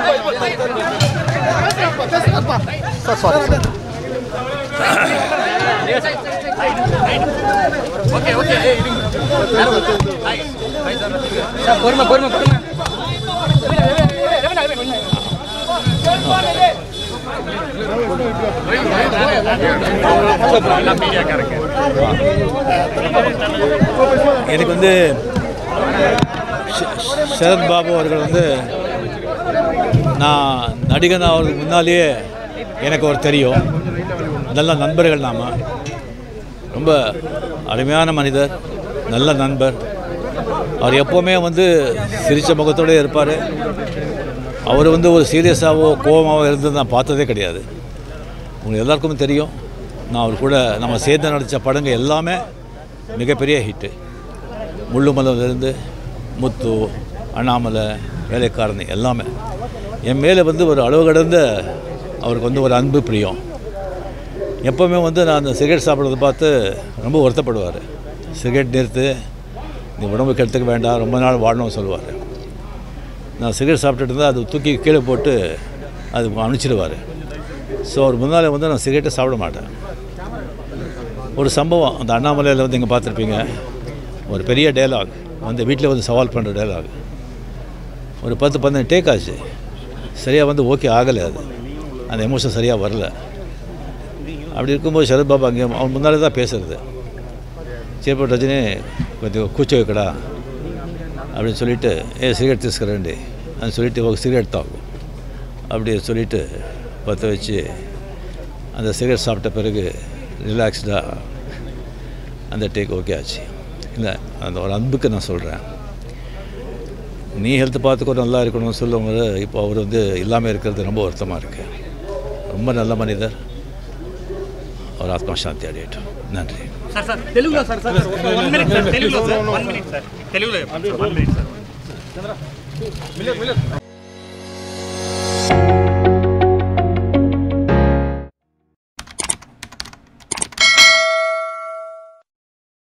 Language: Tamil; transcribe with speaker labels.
Speaker 1: பொறுமை பொறுமை பொறுமை
Speaker 2: எனக்கு வந்து ஷ- ஷ- சரத் பாபு அவர்கள் வந்து நான் நடிகன் அவருக்கு முன்னாலேயே எனக்கு அவர் தெரியும் நல்ல நண்பர்கள் நாம் ரொம்ப அருமையான மனிதர் நல்ல நண்பர் அவர் எப்போவுமே வந்து சிரித்த முகத்தோடே இருப்பார் அவர் வந்து ஒரு சீரியஸாகவோ கோவமாகவோ இருந்தது நான் பார்த்ததே கிடையாது உங்களுக்கு எல்லாருக்குமே தெரியும் நான் அவர் கூட நம்ம சேர்ந்து நடித்த படங்கள் எல்லாமே மிகப்பெரிய ஹிட்டு முள்ளுமலையிலேருந்து முத்து அண்ணாமலை வேலைக்காரன் எல்லாமே என் மேலே வந்து ஒரு அளவு கடந்த அவருக்கு வந்து ஒரு அன்பு பிரியம் எப்போவுமே வந்து நான் அந்த சிகரெட் சாப்பிட்றத பார்த்து ரொம்ப வருத்தப்படுவார் சிகரெட் நிறுத்து நீ உடம்பு கெடுத்துக்க வேண்டாம் ரொம்ப நாள் வாழணும்னு சொல்லுவார் நான் சிகரெட் சாப்பிட்டுட்டு இருந்தால் அது தூக்கி கீழே போட்டு அது அனுப்பிச்சிடுவார் ஸோ அவர் முன்னால் வந்து நான் சிகரெட்டை சாப்பிட மாட்டேன் ஒரு சம்பவம் அந்த அண்ணாமலையில் வந்து இங்கே பார்த்துருப்பீங்க ஒரு பெரிய டயலாக் வந்து வீட்டில் வந்து சவால் பண்ணுற டயலாக் ஒரு பத்து பதினஞ்சு டேக் ஆச்சு சரியாக வந்து ஓகே ஆகலை அது அந்த எமோஷன் சரியாக வரல அப்படி இருக்கும்போது சரத் பாபா அங்கே அவன் முன்னாலே தான் பேசுறது சேப்பட் ரஜினி கொஞ்சம் கூச்ச வைக்கடா அப்படின்னு சொல்லிட்டு ஏ சிகரெட் తీసుకురండి అని சொல்லிட்டு ఒక சிகரெட் தாக்கும் அப்படி சொல்லிட்டு பற்ற வச்சு அந்த சிகரெட் சாப்பிட்ட பிறகு ரிலாக்ஸ்டாக அந்த டேக் ஓகே ஆச்சு இல்லை அந்த ஒரு அன்புக்கு நான் சொல்கிறேன் நீ ஹெல்த் பார்த்துக்கோ நல்லா இருக்கணும்னு சொல்லுவாங்க இப்போ அவர் வந்து இல்லாமல் இருக்கிறது ரொம்ப வருத்தமாக இருக்குது ரொம்ப நல்ல மனிதர் அவர் ஆத்மா சாந்தி அடையட்டும் நன்றி
Speaker 1: సార్ సార్ తెలుగులో sir sir one minute sir తెలుగులో సార్ వన్ మినిట్ సార్ తెలుగులో చెప్పండి వన్ మినిట్ సార్